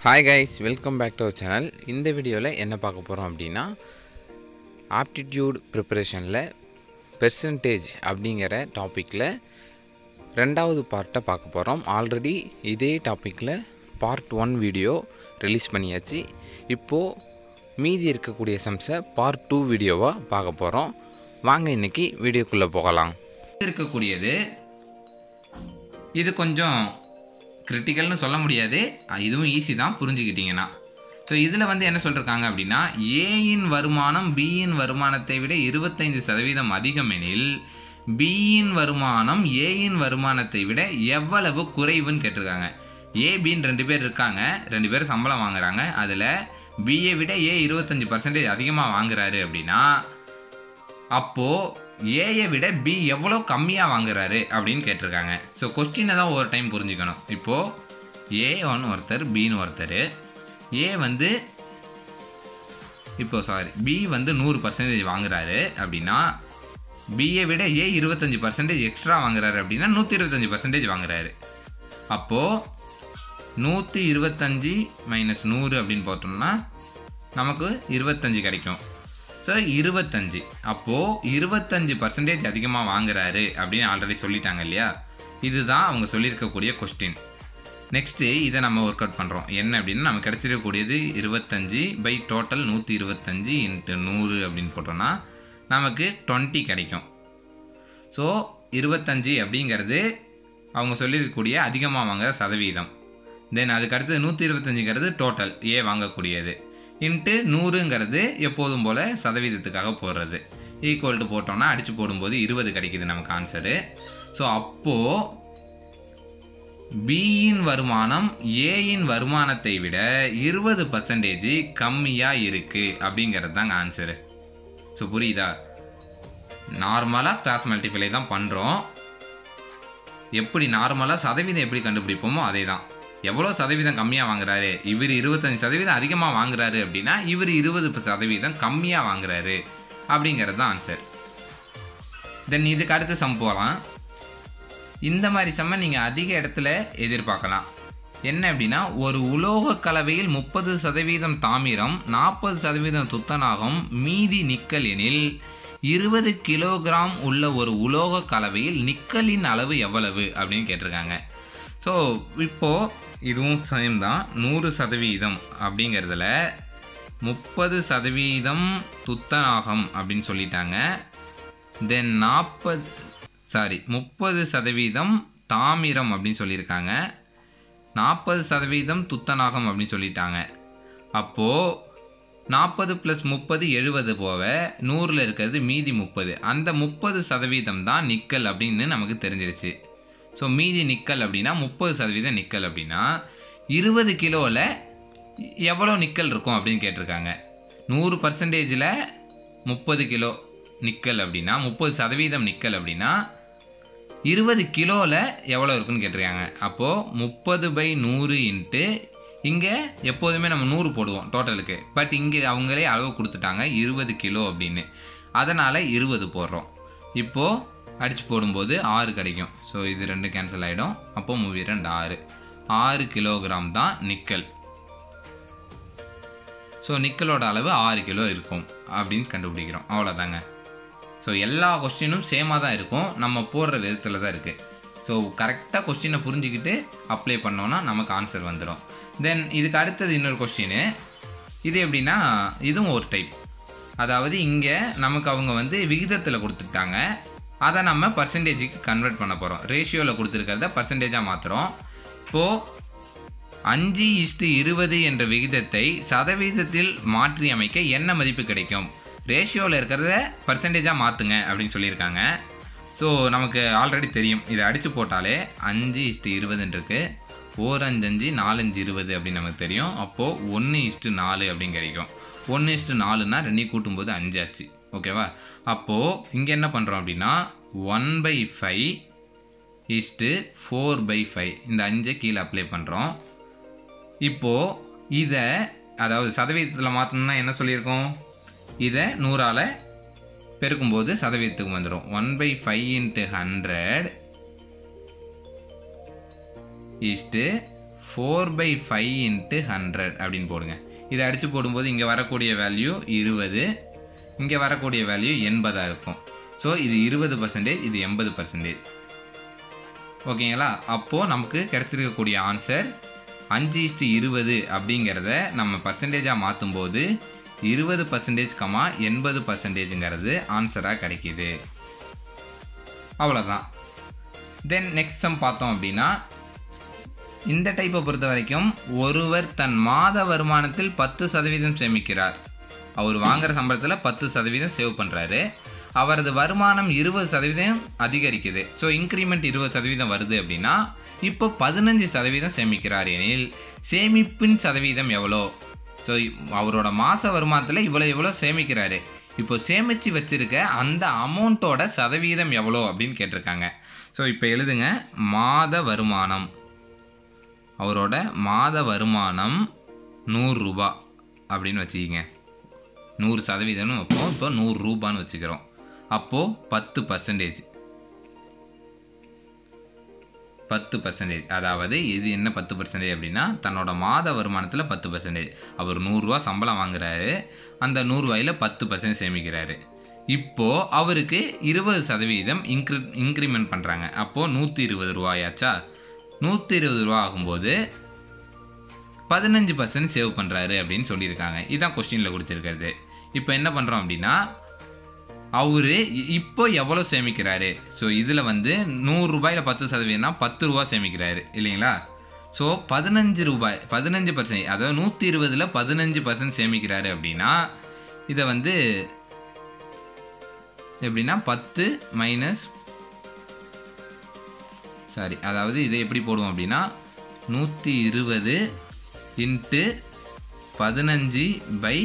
hi guys welcome back to our channel இந்த வீடியோவில் என்ன பார்க்க போகிறோம் அப்படின்னா ஆப்டிடியூட் ப்ரிப்பரேஷனில் பெர்சன்டேஜ் அப்படிங்கிற டாப்பிக்கில் ரெண்டாவது பார்ட்டை பார்க்க போகிறோம் ஆல்ரெடி இதே டாப்பிக்கில் பார்ட் ஒன் வீடியோ ரிலீஸ் பண்ணியாச்சு இப்போது மீதி இருக்கக்கூடிய சம்ஸை பார்ட் டூ வீடியோவாக பார்க்க போகிறோம் வாங்க இன்றைக்கி வீடியோக்குள்ளே போகலாம் இருக்கக்கூடியது இது கொஞ்சம் கிரிட்டிக்கல்னு சொல்ல முடியாது அஹ் இதுவும் ஈஸி தான் புரிஞ்சுக்கிட்டீங்கன்னா ஸோ இதில் வந்து என்ன சொல்லியிருக்காங்க அப்படின்னா ஏயின் வருமானம் பியின் வருமானத்தை விட இருபத்தைந்து சதவீதம் அதிகம் எனில் பியின் வருமானம் ஏயின் வருமானத்தை விட எவ்வளவு குறைவுன்னு கேட்டிருக்காங்க ஏ பின்னு ரெண்டு பேர் இருக்காங்க ரெண்டு பேரும் சம்பளம் வாங்குறாங்க அதில் பியை விட ஏ இருபத்தஞ்சி பர்சன்டேஜ் அதிகமாக வாங்குறாரு அப்படின்னா அப்போது ஏயை விட பி எவ்வளோ கம்மியாக வாங்குறாரு அப்படின்னு கேட்டிருக்காங்க ஸோ கொஸ்டினை தான் ஒரு டைம் புரிஞ்சுக்கணும் இப்போது ஏ ஒன் ஒருத்தர் பின்னு ஒருத்தர் ஏ வந்து இப்போ சாரி பி வந்து நூறு பர்சன்டேஜ் வாங்குறாரு அப்படின்னா பியை விட ஏ இருபத்தஞ்சி பர்சன்டேஜ் எக்ஸ்ட்ரா வாங்குறாரு அப்படின்னா நூற்றி இருபத்தஞ்சி பர்சன்டேஜ் வாங்குறாரு அப்போது நூற்றி இருபத்தஞ்சி மைனஸ் நூறு அப்படின்னு போட்டோம்னா நமக்கு இருபத்தஞ்சி கிடைக்கும் ஸோ இருபத்தஞ்சி அப்போது இருபத்தஞ்சி பர்சன்டேஜ் அதிகமாக வாங்குறாரு அப்படின்னு ஆல்ரெடி சொல்லிட்டாங்க இல்லையா இதுதான் அவங்க சொல்லியிருக்கக்கூடிய கொஸ்டின் நெக்ஸ்ட்டு இதை நம்ம ஒர்க் அவுட் பண்ணுறோம் என்ன அப்படின்னா நமக்கு கிடச்சிருக்கக்கூடியது இருபத்தஞ்சி பை டோட்டல் நூற்றி இருபத்தஞ்சி இன்ட்டு நூறு அப்படின்னு போட்டோம்னா நமக்கு டுவெண்ட்டி கிடைக்கும் ஸோ இருபத்தஞ்சி அப்படிங்கிறது அவங்க சொல்லியிருக்கக்கூடிய அதிகமாக வாங்குற சதவீதம் தென் அதுக்கு அடுத்தது நூற்றி இருபத்தஞ்சிங்கிறது டோட்டல் ஏ வாங்கக்கூடியது இன்ட்டு நூறுங்கிறது எப்போதும் போல் சதவீதத்துக்காக போடுறது ஈக்குவல் டு போட்டோம்னா அடித்து போடும்போது இருபது கிடைக்குது நமக்கு ஆன்சரு ஸோ அப்போது பியின் வருமானம் ஏயின் வருமானத்தை விட இருபது பர்சன்டேஜ் கம்மியாக இருக்குது அப்படிங்கிறது தாங்க ஆன்சரு ஸோ புரியுதா நார்மலாக கிராஸ் மல்டிஃபை தான் பண்ணுறோம் எப்படி நார்மலாக சதவீதம் எப்படி கண்டுபிடிப்போமோ அதே தான் எவ்வளோ சதவீதம் கம்மியாக வாங்குறாரு இவர் இருபத்தஞ்சி சதவீதம் அதிகமாக வாங்குறாரு அப்படின்னா இவர் இருபது சதவீதம் கம்மியாக வாங்குறாரு அப்படிங்கிறது தான் ஆன்சர் தென் இதுக்கு அடுத்து சம் போகலாம் இந்த மாதிரி செம்ம நீங்கள் அதிக இடத்துல எதிர்பார்க்கலாம் என்ன அப்படின்னா ஒரு உலோக கலவையில் முப்பது சதவீதம் தாமிரம் நாற்பது சதவீதம் துத்தநாகம் மீதி நிக்கல் எனில் இருபது கிலோகிராம் உள்ள ஒரு உலோக கலவையில் நிக்கலின் அளவு எவ்வளவு அப்படின்னு கேட்டிருக்காங்க ஸோ இப்போது இதுவும் சேம் தான் நூறு சதவீதம் அப்படிங்கிறதுல முப்பது சதவீதம் துத்தநாகம் அப்படின்னு சொல்லிட்டாங்க தென் நாற்பது சாரி முப்பது சதவீதம் தாமிரம் அப்படின்னு சொல்லியிருக்காங்க நாற்பது சதவீதம் துத்தநாகம் அப்படின்னு சொல்லிட்டாங்க அப்போது நாற்பது ப்ளஸ் முப்பது எழுபது போக நூறில் இருக்கிறது மீதி முப்பது அந்த முப்பது சதவீதம் தான் நிக்கல் அப்படின்னு நமக்கு தெரிஞ்சிருச்சு ஸோ மீதி நிக்கல் அப்படின்னா முப்பது சதவீதம் நிக்கல் அப்படின்னா இருபது கிலோவில் எவ்வளோ நிக்கல் இருக்கும் அப்படின்னு கேட்டிருக்காங்க நூறு பர்சன்டேஜில் முப்பது கிலோ நிக்கல் அப்படின்னா முப்பது சதவீதம் நிக்கல் அப்படின்னா இருபது கிலோவில் எவ்வளோ இருக்குன்னு கேட்டிருக்காங்க அப்போது முப்பது பை நூறு இன்ட்டு இங்கே எப்போதுமே நம்ம நூறு போடுவோம் டோட்டலுக்கு பட் இங்கே அவங்களே அளவு கொடுத்துட்டாங்க இருபது கிலோ அப்படின்னு அதனால் இருபது போடுறோம் இப்போது அடித்து போடும்போது ஆறு கிடைக்கும் ஸோ இது ரெண்டு கேன்சல் ஆகிடும் அப்போது மூவி ரெண்டு ஆறு ஆறு கிலோகிராம் தான் நிக்கல் ஸோ நிக்கலோட அளவு ஆறு கிலோ இருக்கும் அப்படின்னு கண்டுபிடிக்கிறோம் அவ்வளோதாங்க ஸோ எல்லா கொஸ்டினும் சேமாக தான் இருக்கும் நம்ம போடுற விதத்தில் தான் இருக்குது ஸோ கரெக்டாக கொஸ்டினை புரிஞ்சுக்கிட்டு அப்ளை பண்ணோன்னா நமக்கு ஆன்சர் வந்துடும் தென் இதுக்கு அடுத்தது இன்னொரு கொஸ்டின் இது எப்படின்னா இதுவும் ஒரு டைப் அதாவது இங்கே நமக்கு அவங்க வந்து விகிதத்தில் கொடுத்துட்டாங்க அதை நம்ம பர்சன்டேஜுக்கு கன்வெர்ட் பண்ண போகிறோம் ரேஷியோவில் கொடுத்துருக்கிறத பர்சன்டேஜாக மாற்றுறோம் இப்போது அஞ்சு இஸ்டு இருபது என்ற விகிதத்தை சதவீதத்தில் மாற்றி அமைக்க என்ன மதிப்பு கிடைக்கும் ரேஷியோவில் இருக்கிறத பர்சன்டேஜாக மாற்றுங்க அப்படின்னு சொல்லியிருக்காங்க ஸோ நமக்கு ஆல்ரெடி தெரியும் இதை அடித்து போட்டாலே அஞ்சு இஸ்டு இருபதுன்னு இருக்குது ஓர் அஞ்சு அஞ்சு நாலஞ்சு இருபது அப்படின்னு நமக்கு தெரியும் அப்போது ஒன்று இஸ்டு நாலு அப்படின்னு கிடைக்கும் ஒன்று இஸ்டு நாலுனா ரெண்டையும் கூட்டும்போது அஞ்சு ஆச்சு ஓகேவா அப்போது இங்கே என்ன பண்ணுறோம் அப்படின்னா one by five is to four by five இந்த அஞ்சை கீழே அப்ளை பண்ணுறோம் இப்போது இதை அதாவது சதவீதத்தில் மாற்றணும்னா என்ன சொல்லியிருக்கோம் இதை நூறால் பெருக்கும்போது சதவீதத்துக்கு வந்துடும் one by five into hundred is to four by five into hundred அப்படின்னு போடுங்க இதை அடித்து போடும்போது இங்கே வரக்கூடிய வேல்யூ இருபது இங்கே வரக்கூடிய வேல்யூ எண்பதாக இருக்கும் ஸோ இது இருபது பர்சன்டேஜ் இது எண்பது பர்சன்டேஜ் ஓகேங்களா அப்போது நமக்கு கிடச்சிருக்கக்கூடிய ஆன்சர் அஞ்சு இஸ்டு இருபது அப்படிங்கிறத நம்ம பர்சன்டேஜாக மாற்றும்போது இருபது பர்சன்டேஜ் கமா எண்பது பர்சன்டேஜுங்கிறது ஆன்சராக கிடைக்கிது அவ்வளோதான் தென் நெக்ஸ்ட் சம் பார்த்தோம் அப்படின்னா இந்த டைப்பை பொறுத்த வரைக்கும் ஒருவர் தன் மாத வருமானத்தில் பத்து சதவீதம் சேமிக்கிறார் அவர் வாங்குற சம்பளத்தில் பத்து சதவீதம் சேவ் பண்ணுறாரு அவரது வருமானம் இருபது சதவீதம் அதிகரிக்குது ஸோ இன்க்ரிமெண்ட் இருபது சதவீதம் வருது அப்படின்னா இப்போ பதினஞ்சு சதவீதம் சேமிக்கிறார் எனில் சேமிப்பின் சதவீதம் எவ்வளோ ஸோ அவரோட மாத வருமானத்தில் இவ்வளோ எவ்வளோ சேமிக்கிறாரு இப்போ சேமித்து வச்சிருக்க அந்த அமௌண்ட்டோட சதவீதம் எவ்வளோ அப்படின்னு கேட்டிருக்காங்க ஸோ இப்போ எழுதுங்க மாத வருமானம் அவரோட மாத வருமானம் நூறுரூபா அப்படின்னு வச்சுக்கிங்க நூறு சதவீதம்னு வைப்போம் இப்போ நூறு ரூபான்னு வச்சுக்கிறோம் அப்போது பத்து பர்சன்டேஜ் பத்து பர்சன்டேஜ் அதாவது இது என்ன பத்து பர்சன்டேஜ் அப்படின்னா தன்னோட மாத வருமானத்தில் பத்து பர்சன்டேஜ் அவர் நூறுரூவா சம்பளம் வாங்குறாரு அந்த நூறுரூவாயில் பத்து பர்சன்ட் சேமிக்கிறாரு இப்போது அவருக்கு இருபது சதவீதம் இன்க்ரி இன்க்ரிமெண்ட் பண்ணுறாங்க அப்போது நூற்றி இருபது ரூபாயாச்சா நூற்றி இருபது ரூபா ஆகும்போது பதினஞ்சு பர்சன்ட் சேவ் பண்ணுறாரு அப்படின்னு சொல்லியிருக்காங்க இதுதான் கொஸ்டினில் கொடுத்துருக்கிறது இப்போ என்ன பண்ணுறோம் அப்படின்னா அவர் இப்போ எவ்வளோ சேமிக்கிறாரு ஸோ இதில் வந்து நூறுரூபாயில் பத்து சதவீதம்னா பத்து ரூபா சேமிக்கிறாரு இல்லைங்களா ஸோ பதினஞ்சு ரூபாய் பதினஞ்சு பர்சன்ட் அதாவது நூற்றி இருபதில் பதினஞ்சு பர்சன்ட் சேமிக்கிறாரு அப்படின்னா இதை வந்து எப்படின்னா பத்து மைனஸ் சாரி அதாவது இதை எப்படி போடுவோம் அப்படின்னா நூற்றி இருபது இன்ட்டு பதினஞ்சு பை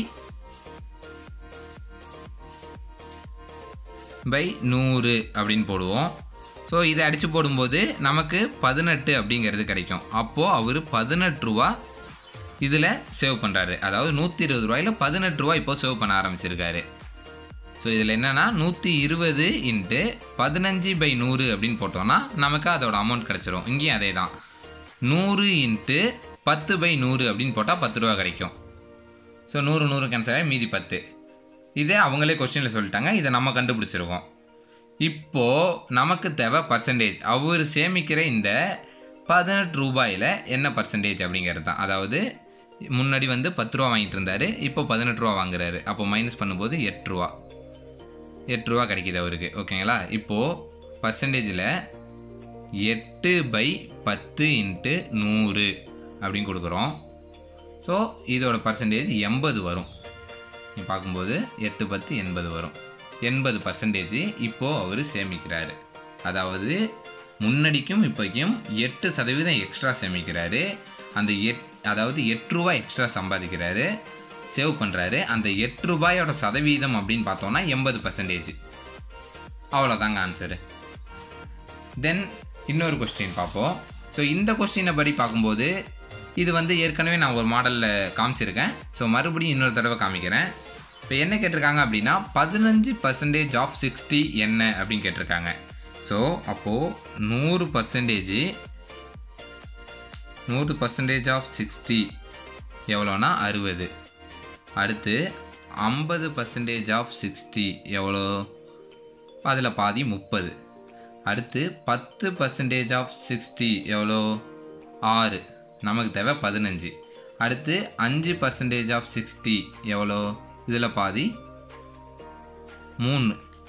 பை நூறு அப்படின்னு போடுவோம் ஸோ இதை அடித்து போடும்போது நமக்கு பதினெட்டு அப்படிங்கிறது கிடைக்கும் அப்போது அவர் பதினெட்டு ரூபா இதில் சேவ் பண்ணுறாரு அதாவது நூற்றி இருபது ரூபாயில் பதினெட்டு ரூபா இப்போ சேவ் பண்ண ஆரம்பிச்சிருக்காரு ஸோ இதில் என்னென்னா நூற்றி இருபது இன்ட்டு பதினஞ்சு பை நூறு அப்படின்னு போட்டோம்னா நமக்கு அதோட அமௌண்ட் கிடச்சிரும் இங்கேயும் அதே தான் நூறு இன்ட்டு பத்து பை நூறு அப்படின்னு போட்டால் பத்து ரூபா கிடைக்கும் ஸோ நூறு நூறு கேன்சல் ஆகி மீதி பத்து இதே அவங்களே கொஸ்டினில் சொல்லிட்டாங்க இதை நம்ம கண்டுபிடிச்சிருக்கோம் இப்போது நமக்கு தேவை பர்சன்டேஜ் அவர் சேமிக்கிற இந்த பதினெட்டு ரூபாயில் என்ன பர்சன்டேஜ் அப்படிங்கிறது தான் அதாவது முன்னாடி வந்து பத்து ரூபா வாங்கிட்டு இருந்தார் இப்போ பதினெட்டு ரூபா வாங்குறாரு அப்போ மைனஸ் பண்ணும்போது எட்டு ரூபா எட்டு ரூபா கிடைக்கிது அவருக்கு ஓகேங்களா இப்போது பர்சன்டேஜில் எட்டு பை பத்து இன்ட்டு நூறு அப்படின்னு கொடுக்குறோம் ஸோ இதோட பர்சன்டேஜ் எண்பது வரும் நீ பார்க்கும்போது எட்டு பத்து எண்பது வரும் எண்பது பர்சன்டேஜ் இப்போது அவர் சேமிக்கிறாரு அதாவது முன்னாடிக்கும் இப்போக்கும் எட்டு சதவீதம் எக்ஸ்ட்ரா சேமிக்கிறாரு அந்த எட் அதாவது எட்டு ரூபாய் எக்ஸ்ட்ரா சம்பாதிக்கிறாரு சேவ் பண்ணுறாரு அந்த எட்டு ரூபாயோட சதவீதம் அப்படின்னு பார்த்தோன்னா எண்பது பர்சன்டேஜ் அவ்வளோதாங்க ஆன்சரு தென் இன்னொரு கொஸ்டின் பார்ப்போம் ஸோ இந்த கொஸ்டினை படி பார்க்கும்போது இது வந்து ஏற்கனவே நான் ஒரு மாடலில் காமிச்சிருக்கேன் ஸோ மறுபடியும் இன்னொரு தடவை காமிக்கிறேன் இப்போ என்ன கேட்டிருக்காங்க அப்படின்னா பதினஞ்சு பர்சன்டேஜ் ஆஃப் சிக்ஸ்டி என்ன அப்படின்னு கேட்டிருக்காங்க ஸோ அப்போது நூறு பர்சன்டேஜ் நூறு பர்சன்டேஜ் ஆஃப் சிக்ஸ்டி எவ்வளோனா அறுபது அடுத்து ஐம்பது பர்சன்டேஜ் ஆஃப் சிக்ஸ்டி எவ்வளோ அதில் பாதி முப்பது அடுத்து பத்து பர்சன்டேஜ் ஆஃப் சிக்ஸ்டி எவ்வளோ ஆறு நமக்கு தேவை பதினஞ்சு அடுத்து அஞ்சு பர்சன்டேஜ் ஆஃப் சிக்ஸ்டி எவ்வளோ இதில் பாதி மூணு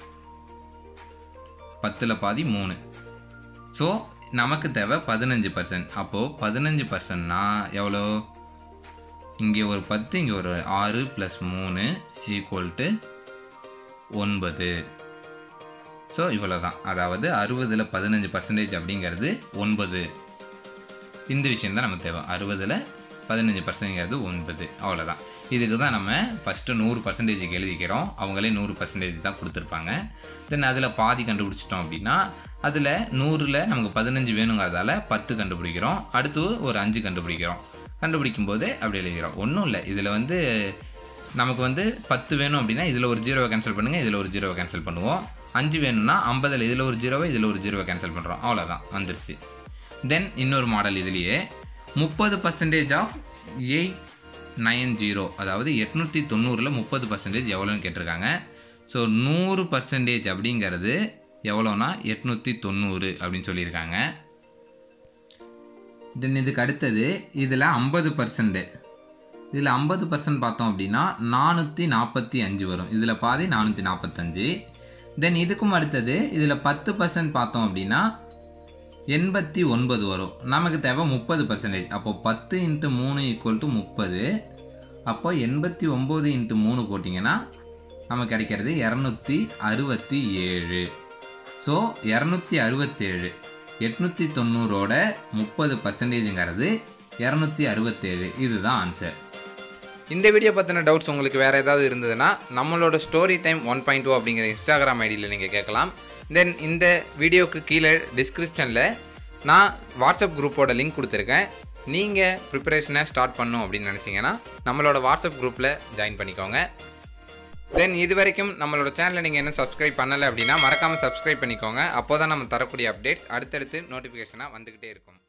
பத்தில் பாதி மூணு ஸோ நமக்கு தேவை பதினஞ்சு பர்சன்ட் அப்போது பதினஞ்சு பர்சன்ட்னா எவ்வளோ இங்கே ஒரு பத்து இங்கே ஒரு ஆறு ப்ளஸ் மூணு ஈக்குவல் டு ஒன்பது ஸோ இவ்வளோ தான் அதாவது அறுபதில் பதினஞ்சு பர்சன்டேஜ் அப்படிங்கிறது ஒன்பது இந்த விஷயம் தான் நமக்கு தேவை அறுபதில் பதினஞ்சு பர்சன்டேஜ்ங்கிறது ஒன்பது அவ்வளோதான் இதுக்கு தான் நம்ம ஃபஸ்ட்டு நூறு பர்சன்டேஜுக்கு எழுதிக்கிறோம் அவங்களே நூறு பர்சன்டேஜ் தான் கொடுத்துருப்பாங்க தென் அதில் பாதி கண்டுபிடிச்சிட்டோம் அப்படின்னா அதில் நூறில் நமக்கு பதினஞ்சு வேணுங்கிறதால பத்து கண்டுபிடிக்கிறோம் அடுத்து ஒரு அஞ்சு கண்டுபிடிக்கிறோம் கண்டுபிடிக்கும் போது அப்படி எழுதிக்கிறோம் ஒன்றும் இல்லை இதில் வந்து நமக்கு வந்து பத்து வேணும் அப்படின்னா இதில் ஒரு ஜீரோவை கேன்சல் பண்ணுங்கள் இதில் ஒரு ஜீரோவை கேன்சல் பண்ணுவோம் அஞ்சு வேணும்னா ஐம்பதில் இதில் ஒரு ஜீரோவை இதில் ஒரு ஜீரோவை கேன்சல் பண்ணுறோம் அவ்வளோதான் வந்துருச்சு தென் இன்னொரு மாடல் இதுலேயே முப்பது percentage of eight nine zero அதாவது எட்நூற்றி தொண்ணூறில் முப்பது பர்சன்டேஜ் எவ்வளோன்னு கேட்டிருக்காங்க ஸோ நூறு பர்சன்டேஜ் அப்படிங்கிறது எவ்வளோனா எட்நூற்றி தொண்ணூறு அப்படின்னு சொல்லியிருக்காங்க தென் இதுக்கு அடுத்தது இதில் ஐம்பது பர்சன்ட் இதில் ஐம்பது பர்சன்ட் பார்த்தோம் அப்படின்னா நானூற்றி நாற்பத்தி அஞ்சு வரும் இதில் பாதி நானூற்றி நாற்பத்தஞ்சு தென் இதுக்கும் அடுத்தது இதில் பத்து பர்சன்ட் பார்த்தோம் அப்படின்னா எண்பத்தி ஒன்பது வரும் நமக்கு தேவை முப்பது பர்சன்டேஜ் அப்போ பத்து இன்ட்டு மூணு ஈக்குவல் டு முப்பது அப்போ எண்பத்தி ஒம்பது இன்ட்டு மூணு போட்டிங்கன்னா நமக்கு கிடைக்கிறது இரநூத்தி அறுபத்தி ஏழு ஸோ இரநூத்தி அறுபத்தேழு எட்நூற்றி தொண்ணூறோட முப்பது பர்சன்டேஜுங்கிறது இரநூத்தி அறுபத்தேழு இதுதான் ஆன்சர் இந்த வீடியோ பற்றின டவுட்ஸ் உங்களுக்கு வேறு ஏதாவது இருந்ததுன்னா நம்மளோட story time one point two அப்படிங்கிற இன்ஸ்டாகிராம் ஐடியில் நீங்கள் கேட்கலாம் தென் இந்த வீடியோக்கு கீழே டிஸ்கிரிப்ஷனில் நான் வாட்ஸ்அப் குரூப்போட லிங்க் கொடுத்துருக்கேன் நீங்கள் ப்ரிப்பரேஷனை ஸ்டார்ட் பண்ணும் அப்படின்னு நினச்சிங்கன்னா நம்மளோட வாட்ஸ்அப் குரூப்பில் ஜாயின் பண்ணிக்கோங்க தென் இது வரைக்கும் நம்மளோட சேனலை நீங்கள் என்ன சப்ஸ்கிரைப் பண்ணலை அப்படின்னா மறக்காமல் சப்ஸ்கிரைப் பண்ணிக்கோங்க அப்போ தான் நம்ம தரக்கூடிய அப்டேட்ஸ் அடுத்தடுத்து நோட்டிஃபிகேஷனாக வந்துக்கிட்டே இருக்கும்